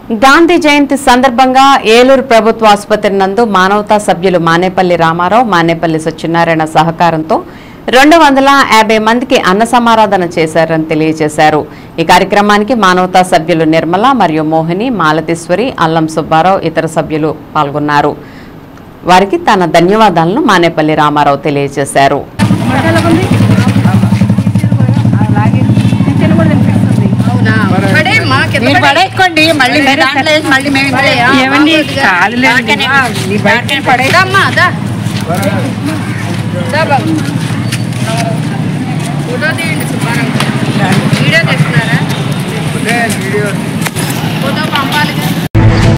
గాంధీ జయంతి సందర్భంగా ఏలూరు ప్రభుత్వ ఆసుపత్రి నందు మానవతా సభ్యులు మానేపల్లి రామారావు మానేపల్లి సత్యనారాయణ సహకారంతో రెండు వందల యాభై మందికి అన్న సమారాధన చేశారని తెలియజేశారు ఈ కార్యక్రమానికి మానవతా సభ్యులు నిర్మల మరియు మోహిని మాలతీశ్వరి అల్లం సుబ్బారావు ఇతర సభ్యులు పాల్గొన్నారు వారికి తన ధన్యవాదాలను మానేపల్లి రామారావు తెలియజేశారు మీరు పడేసుకోండి మళ్ళీ మీ దాంట్లో వేసి మళ్ళీ మేము ఇందులో వేయాలి. ఏమండి కాదులేండి మీ బయట పడే దమ్మా, దా. దా బాబు. ఫోటో తీయండి శుభ్రంగా. వీడియో తీస్తున్నారా ఫోటో పంపాలి కదా.